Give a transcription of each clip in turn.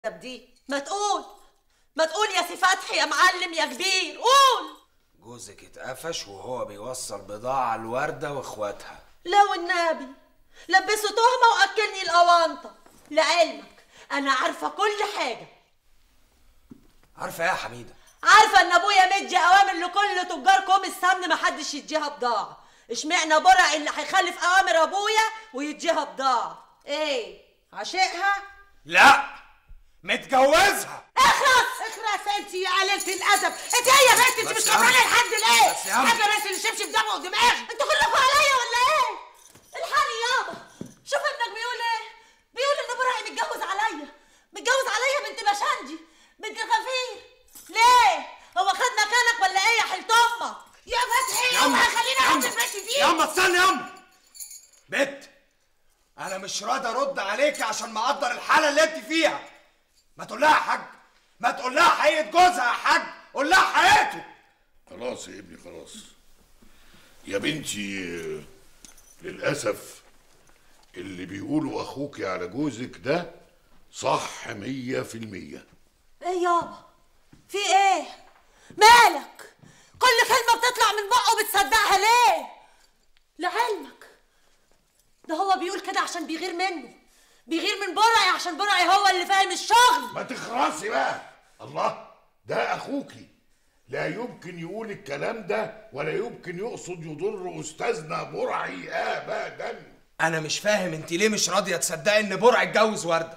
طب دي ما تقول ما تقول يا سي فتحي يا معلم يا كبير قول جوزك اتقفش وهو بيوصل بضاعة لوردة واخواتها لا والنبي لبسه تهمة وأكلني الأوانطة لعلمك أنا عارفة كل حاجة عارفة ايه يا حميدة عارفة إن أبويا مدي أوامر لكل تجار كوم السمن محدش يديها بضاعة اشمعنى برع اللي هيخلف أوامر أبويا ويديها بضاعة إيه عشقها لا متجوزها اخرس اخرس انت يا قليلة الأدب انت ايه يا بنت انت بس مش يا عم. قطعانة لحد الايه بس يا عم. حاجة بس اللي شبشب دمه ودماغ انتوا كلكم عليا ولا ايه الحقني يابا شوف ابنك بيقول ايه بيقول ان برعي متجوز عليا متجوز عليا بنت بشنجي بنت الغفير ليه هو خد مكانك ولا ايه يا حلت امك يا فتحي يا يابا أم. خليني يا اقعد أم. البيت دي يا اما استني يا اما بت انا مش راضي ارد عليكي عشان مقدر الحالة اللي انت فيها ما تقول لها يا حاج ما تقول لها حقيقة جوزها يا حاج قول لها حقيقته خلاص يا ابني خلاص يا بنتي آه، للأسف اللي بيقولوا أخوك على جوزك ده صح مية في المية ايه يابا في ايه مالك كل كلمة بتطلع من بقه بتصدقها ليه لعلمك ده هو بيقول كده عشان بيغير منه بيغير من برعي عشان برعي هو اللي فاهم الشغل ما تخرسي بقى الله ده أخوكي لا يمكن يقول الكلام ده ولا يمكن يقصد يضر أستاذنا برعي أبدا انا مش فاهم انت ليه مش راضيه تصدقي ان برع اتجوز ورده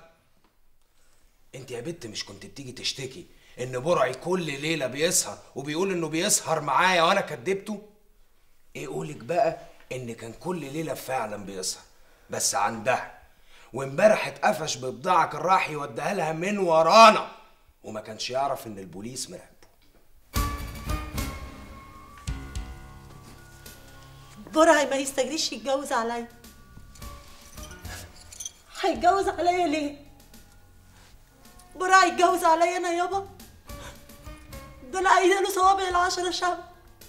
انت يا بت مش كنت بتيجي تشتكي ان برعي كل ليله بيسهر وبيقول انه بيسهر معايا وانا كدبته ايه قولك بقى ان كان كل ليله فعلا بيسهر بس عندها وامبارح اتقفش ببضاعه كان راح يوديها لها من ورانا وما كانش يعرف ان البوليس مراقبه برعي ما يستجريش يتجوز عليا هيتجوز عليا ليه برعي يتجوز عليا انا يابا ده انا قايله له صوابع العشرة شهر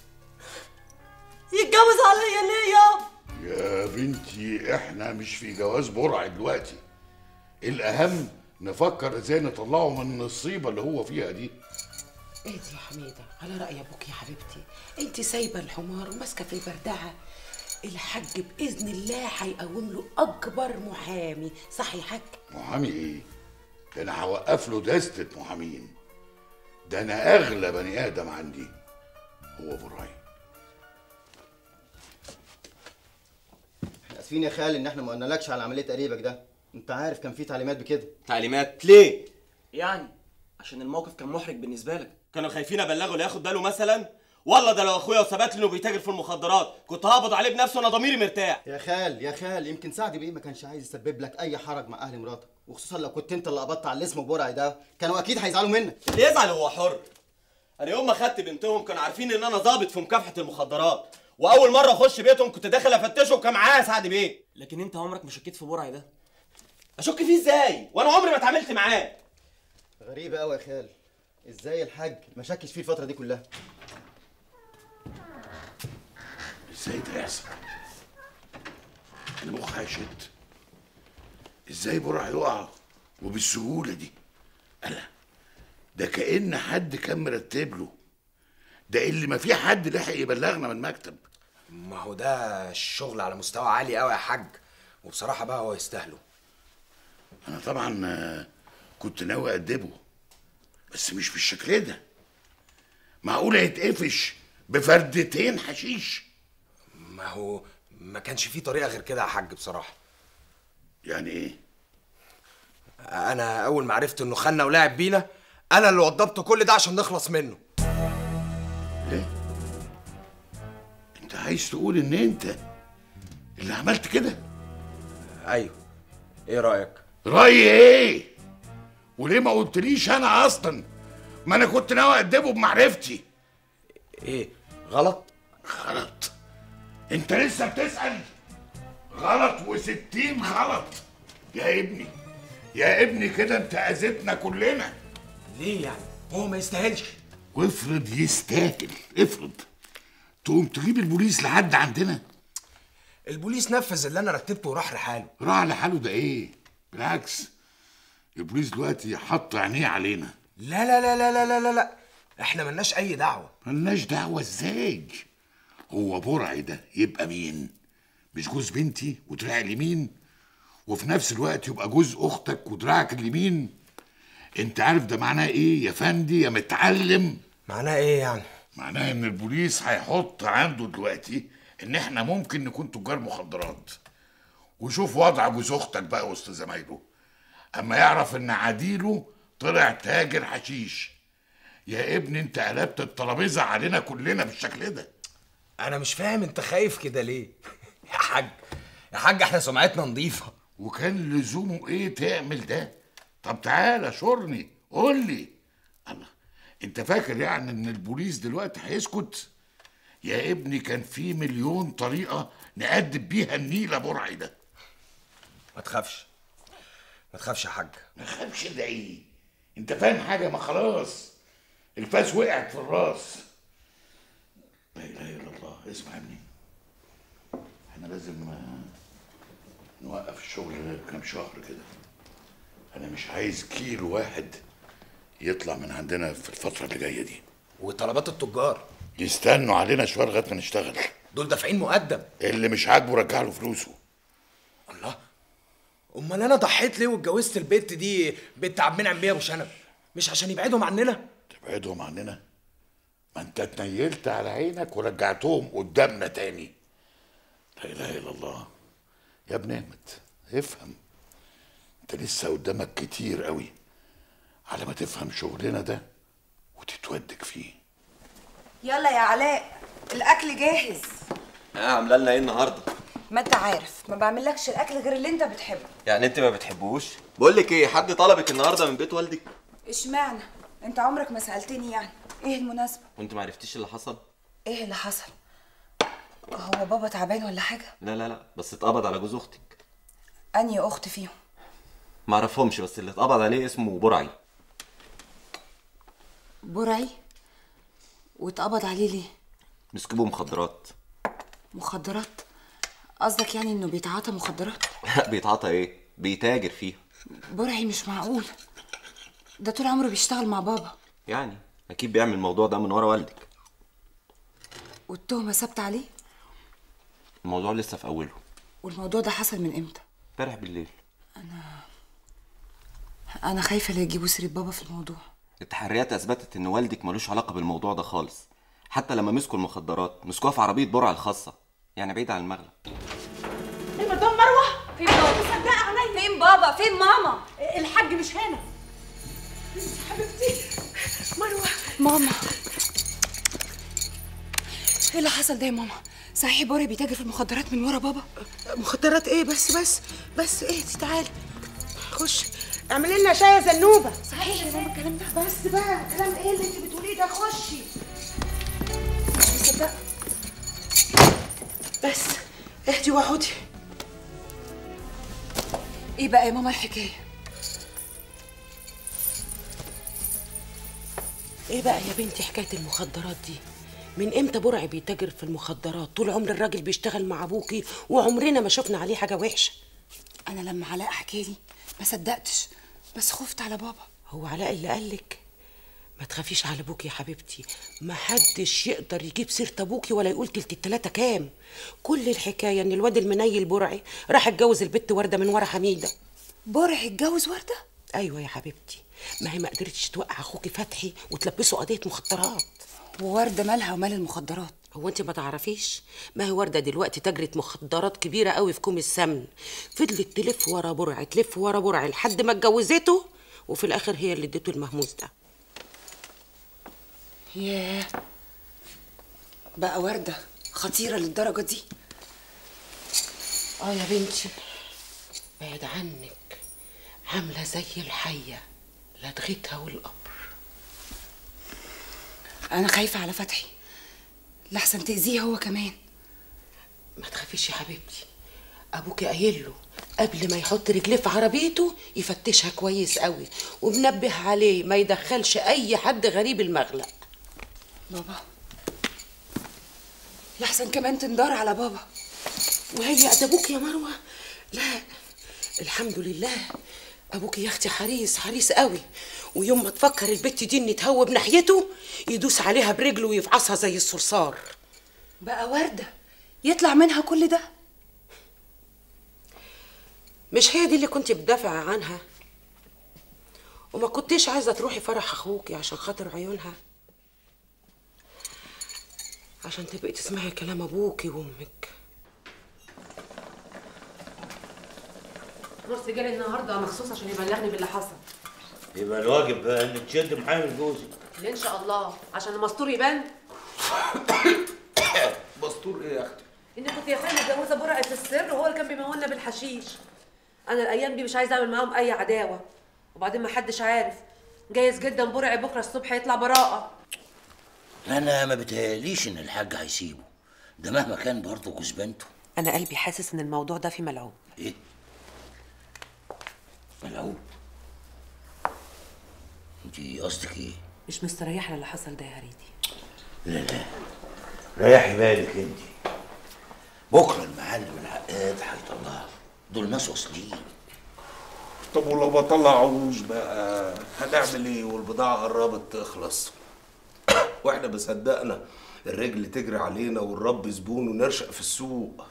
يتجوز عليا ليه يابا يا بنتي احنا مش في جواز برع دلوقتي الأهم نفكر ازاي نطلعه من النصيبة اللي هو فيها دي اهدي يا حميده على راي ابوك يا حبيبتي انت سايبه الحمار وماسكه في البردعه الحاج باذن الله هيقوم له اكبر محامي صح يا حاج محامي ايه؟ ده انا هوقف له دستة محامين ده انا اغلى بني ادم عندي هو براي احنا اسفين يا خالي ان احنا ما قلنالكش على عمليه قريبك ده انت عارف كان في تعليمات بكده تعليمات ليه؟ يعني عشان الموقف كان محرج بالنسبه لك كانوا خايفين ابلغه اللي ياخد باله مثلا والله ده لو اخويا وثبت لي انه بيتاجر في المخدرات كنت هقبض عليه بنفسي وانا ضميري مرتاح يا خال يا خال يمكن سعد بيه ما كانش عايز يسبب لك اي حرج مع اهل مراتك وخصوصا لو كنت انت اللي قبضت على اللي اسمه برعي ده كانوا اكيد هيزعلوا منك اللي يزعل هو حر انا يوم ما خدت بنتهم كانوا عارفين ان انا ضابط في مكافحه المخدرات واول مره اخش بيتهم كنت داخل افتشه وكان معايا سعد بيه لكن انت عمرك ما شكيت في برعي ده اشك فيه ازاي وانا عمري ما اتعاملت معاه غريبه قوي يا خال ازاي الحاج ما شكش فيه الفتره دي كلها ازاي ده يحصل؟ انا مخي هيشت ازاي براي يقع وبالسهوله دي؟ الا ده كأن حد كان مرتب له ده اللي ما في حد لحق يبلغنا من مكتب ما هو ده الشغل على مستوى عالي قوي يا حاج وبصراحه بقى هو يستاهله انا طبعا آه، كنت ناوي ادبه بس مش بالشكل ده معقوله يتقفش بفردتين حشيش ما هو ما كانش فيه طريقه غير كده يا حاج بصراحه يعني ايه انا اول ما عرفت انه خنا ولعب بينا انا اللي وضبت كل ده عشان نخلص منه ليه انت عايز تقول ان انت اللي عملت كده ايوه ايه رايك رايي ايه وليه ما قلتليش انا اصلا ما انا كنت ناوي ادبه بمعرفتي ايه غلط غلط انت لسه بتسأل غلط وستين غلط يا ابني يا ابني كده انت اذيتنا كلنا ليه يعني هو ما يستاهلش وافرض يستاهل افرض تقوم تجيب البوليس لحد عندنا البوليس نفذ اللي انا رتبته وراح لحاله راح لحاله ده ايه بالعكس البوليس دلوقتي حط عينيه علينا لا لا لا لا لا لا لا لا احنا ملناش اي دعوه ملناش دعوة ازاي هو برعي ده يبقى مين مش جوز بنتي ودراعي اليمين وفي نفس الوقت يبقى جوز اختك ودراعك اليمين انت عارف ده معناه ايه يا فندي يا متعلم معناه ايه يعني معناه ان البوليس هيحط عنده دلوقتي ان احنا ممكن نكون تجار مخدرات وشوف وضع جوز اختك بقى وسط زمايله اما يعرف ان عديله طلع تاجر حشيش يا ابني انت قلبت الترابيزه علينا كلنا بالشكل ده انا مش فاهم انت خايف كده ليه يا حاج يا حاج احنا سمعتنا نظيفه وكان لزومه ايه تعمل ده طب تعالى شورني قول لي الله انت فاكر يعني ان البوليس دلوقتي هيسكت يا ابني كان في مليون طريقه نأدب بيها النيله برعي ده ما تخافش ما تخافش يا حاج ما خافش ده ايه انت فاهم حاجه ما خلاص الفاس وقعت في الراس لا اله الا الله اسمع يا ابني احنا لازم آه، نوقف الشغل كام شهر كده انا مش عايز كيلو واحد يطلع من عندنا في الفتره اللي جايه دي وطلبات التجار يستنوا علينا شويه لغايه ما نشتغل دول دافعين مقدم اللي مش عاجبه رجع له فلوسه الله امال انا ضحيت ليه واتجوزت البت دي بنت عم منعم بيها ابو شنب مش عشان يبعدهم عننا تبعدهم عننا ما انت اتنيلت على عينك ورجعتهم قدامنا تاني لا اله الا الله يا ابن احمد افهم انت لسه قدامك كتير قوي على ما تفهم شغلنا ده وتتودك فيه يلا يا علاء الاكل جاهز اه عامله لنا ايه النهارده ما انت عارف ما بعملكش الاكل غير اللي انت بتحبه يعني انت ما بتحبوش بقول لك ايه حد طلبك النهارده من بيت والدك اشمعنى انت عمرك ما سالتني يعني ايه المناسبه وانت ما عرفتيش اللي حصل ايه اللي حصل هو بابا تعبان ولا حاجه لا لا لا بس اتقبض على جوز اختك انهي اخت فيهم ما اعرفهمش بس اللي اتقبض عليه اسمه برعي برعي واتقبض عليه ليه مسكوبه مخدرات مخدرات قصدك يعني انه بيتعاطى مخدرات بيتعاطى ايه بيتاجر فيها برعي مش معقول ده طول عمره بيشتغل مع بابا يعني اكيد بيعمل الموضوع ده من ورا والدك والتهمه ثابته عليه الموضوع لسه في اوله والموضوع ده حصل من امتى امبارح بالليل انا خايفه لا يجيبوا سيره بابا في الموضوع التحريات اثبتت ان والدك ملوش علاقه بالموضوع ده خالص حتى لما مسكوا المخدرات مسكوها في عربيه برع الخاصه يعني بعيد عن المغلب ايه مدام مروه فين بابا مصدقه عليا فين بابا فين ماما الحاج مش هنا حبيبتي مروه ماما ايه اللي حصل ده يا ماما صحيح بوري بيتاجر في المخدرات من ورا بابا مخدرات ايه بس بس بس ايه تعالي خش اعملي لنا شاي يا زنوبه صحيح يا ماما الكلام ده بس بقى كلام ايه اللي انت بتقوليه ده خشي مش مصدقه بس اهدي واقعدي ايه بقى يا ماما الحكايه ايه بقى يا بنتي حكايه المخدرات دي من امتى برعي بيتاجر في المخدرات طول عمر الراجل بيشتغل مع ابوكي وعمرنا ما شفنا عليه حاجه وحشه انا لما علاء حكى لي ما صدقتش بس خفت على بابا هو علاء اللي قالك ما تخافيش على ابوكي يا حبيبتي ما حدش يقدر يجيب سيره ابوكي ولا يقول تلت التلاته كام كل الحكايه ان الواد المنيل برعي راح اتجوز البت ورده من ورا حميده برعي اتجوز ورده ايوه يا حبيبتي ما هي ما قدرتش توقع اخوكي فتحي وتلبسه قضيه مخدرات وورده مالها ومال المخدرات هو انت ما تعرفيش ما هي ورده دلوقتي تاجرة مخدرات كبيره قوي في كوم السمن فضلت تلف ورا برع تلف ورا برع لحد ما اتجوزته وفي الاخر هي اللي اديته المهموس ده ياه بقى ورده خطيره للدرجه دي اه يا بنتي بعد عنك عامله زي الحيه لدغتها والقبر انا خايفه على فتحي لحسن تاذيه هو كمان ما تخافيش يا حبيبتي ابوك قايل له قبل ما يحط رجليه في عربيته يفتشها كويس قوي ومنبه عليه ما يدخلش اي حد غريب المغلق بابا لحسن كمان تندار على بابا وهي ابوك يا مروه لا الحمد لله ابوك يا اختي حريص حريص قوي ويوم ما تفكر البت دي ان تهوب ناحيته يدوس عليها برجله ويفعصها زي الصرصار بقى وردة يطلع منها كل ده مش هي دي اللي كنت بدافع عنها وما كنتش عايزه تروحي فرح اخوكي عشان خاطر عيونها عشان تبقي تسمعي كلام ابوكي وامك مرسي جالي النهارده مخصوص عشان يبلغني باللي حصل يبقى الواجب بقى انك تشد محامل جوزك ليه ان شاء الله عشان المستور يبان بسطور ايه يا اختي اني كنت يا خالد متجوزه برقه في السر وهو اللي كان بيمولنا بالحشيش انا الايام دي مش عايزه اعمل معاهم اي عداوه وبعدين ما حدش عارف جايز جدا برعي بكره الصبح يطلع براءه انا ما بتهيأليش ان الحاج هيسيبه ده مهما كان برضه جوز بنته انا قلبي حاسس ان الموضوع ده فيه ملعوب ايه ملعوب انت قصدك ايه مش مستريحه للي حصل ده يا هريدي لا لا ريحي بالك انت بكره المعلم العقاد هيطلعه دول ناس واصلين طب ولو بطلع عروج بقى هنعمل ايه والبضاعة قربت تخلص واحنا بصدقنا الرجل تجري علينا والرب زبون ونرشق في السوق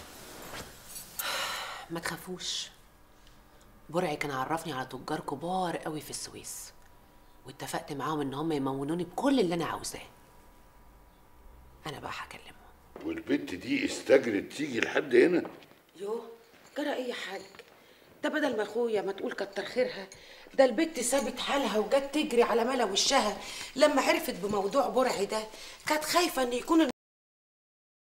ما تخافوش برعي كان عرفني على تجار كبار قوي في السويس واتفقت معاهم ان هم يمونوني بكل اللي انا عاوزاه انا بقى هكلمهم والبنت دي استجرت تيجي لحد هنا يوه جرى ايه يا حاج ده بدل ما اخويا ما تقول كتر خيرها ده البت سابت حالها وجت تجري على ملا وشها لما عرفت بموضوع برعي ده كانت خايفه ان يكون